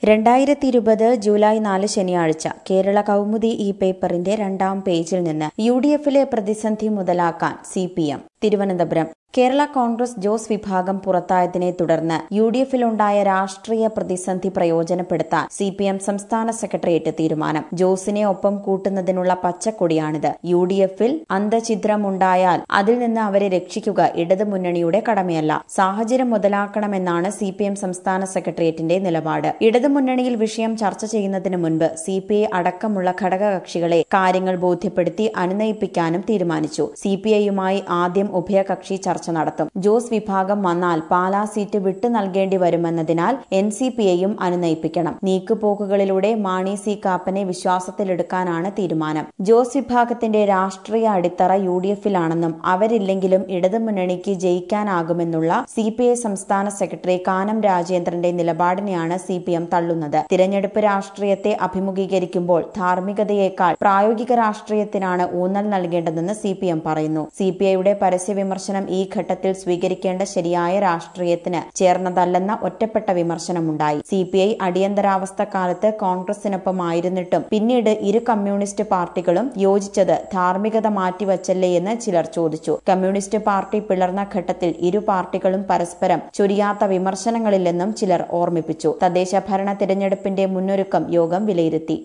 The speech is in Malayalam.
രണ്ടായിരത്തി ഇരുപത് ജൂലൈ നാല് ശനിയാഴ്ച കേരള കൗമുദി ഈ പേപ്പറിന്റെ രണ്ടാം പേജിൽ നിന്ന് യു ഡി എഫിലെ പ്രതിസന്ധി മുതലാക്കാൻ C P M Thiruvananthapuram Kerala Congress Jose വിഭാഗം പുറത്തായതിനെ തുടർന്ന് യു ഡി എഫിലുണ്ടായ രാഷ്ട്രീയ പ്രതിസന്ധി പ്രയോജനപ്പെടുത്താൻ സി പി എം സംസ്ഥാന സെക്രട്ടേറിയറ്റ് തീരുമാനം ജോസിനെ ഒപ്പം കൂട്ടുന്നതിനുള്ള പച്ചക്കൊടിയാണിത് യു ഡി എഫിൽ അന്തഛിദ്രമുണ്ടായാൽ അതിൽ നിന്ന് അവരെ രക്ഷിക്കുക ഇടതു മുന്നണിയുടെ കടമയല്ല സാഹചര്യം മുതലാക്കണമെന്നാണ് സി പി എം സംസ്ഥാന സെക്രട്ടേറിയറ്റിന്റെ നിലപാട് ഇടതുമുന്നണിയിൽ വിഷയം ചർച്ച ചെയ്യുന്നതിന് മുൻപ് സി പി ഐ അടക്കമുള്ള ഘടകകക്ഷികളെ കാര്യങ്ങൾ ബോധ്യപ്പെടുത്തി അനുനയിപ്പിക്കാനും തീരുമാനിച്ചു സി പി ഐയുമായി ആദ്യം ഉഭയകക്ഷി ചർച്ച നടത്തും ജോസ് വിഭാഗം വന്നാൽ പാലാ സീറ്റ് വിട്ടു നൽകേണ്ടി വരുമെന്നതിനാൽ എൻ സി പി ഐയും അനുനയിപ്പിക്കണം നീക്കുപോക്കുകളിലൂടെ മാണി സി കാപ്പനെ വിശ്വാസത്തിലെടുക്കാനാണ് തീരുമാനം ജോസ് വിഭാഗത്തിന്റെ രാഷ്ട്രീയ അടിത്തറ യു ഡി എഫിലാണെന്നും അവരില്ലെങ്കിലും ഇടതുമുന്നണിക്ക് ജയിക്കാനാകുമെന്നുള്ള സി പി ഐ സംസ്ഥാന സെക്രട്ടറി കാനം രാജേന്ദ്രന്റെ നിലപാടിനെയാണ് സി പി എം തള്ളുന്നത് തിരഞ്ഞെടുപ്പ് രാഷ്ട്രീയത്തെ അഭിമുഖീകരിക്കുമ്പോൾ ധാർമ്മികതയേക്കാൾ പ്രായോഗിക രാഷ്ട്രീയത്തിനാണ് ഊന്നൽ നൽകേണ്ടതെന്ന് സി പി എം പറയുന്നു സി പി ഐയുടെ പരസ്യ വിമർശനം ഈ ഘട്ടത്തിൽ സ്വീകരിക്കേണ്ട ശരിയായ രാഷ്ട്രീയത്തിന് ചേർന്നതല്ലെന്ന ഒറ്റപ്പെട്ട വിമർശനമുണ്ടായി സി പി ഐ അടിയന്തരാവസ്ഥ കാലത്ത് കോൺഗ്രസിനൊപ്പമായിരുന്നിട്ടും പിന്നീട് ഇരു കമ്മ്യൂണിസ്റ്റ് പാർട്ടികളും യോജിച്ചത് ധാർമ്മികത മാറ്റിവച്ചല്ലേ എന്ന് ചിലർ ചോദിച്ചു കമ്മ്യൂണിസ്റ്റ് പാർട്ടി പിളർന്ന ഘട്ടത്തിൽ ഇരു പാർട്ടികളും പരസ്പരം ചൊരിയാത്ത വിമർശനങ്ങളില്ലെന്നും ചിലർ ഓർമ്മിപ്പിച്ചു തദ്ദേശ ഭരണ തിരഞ്ഞെടുപ്പിന്റെ മുന്നൊരുക്കം യോഗം വിലയിരുത്തി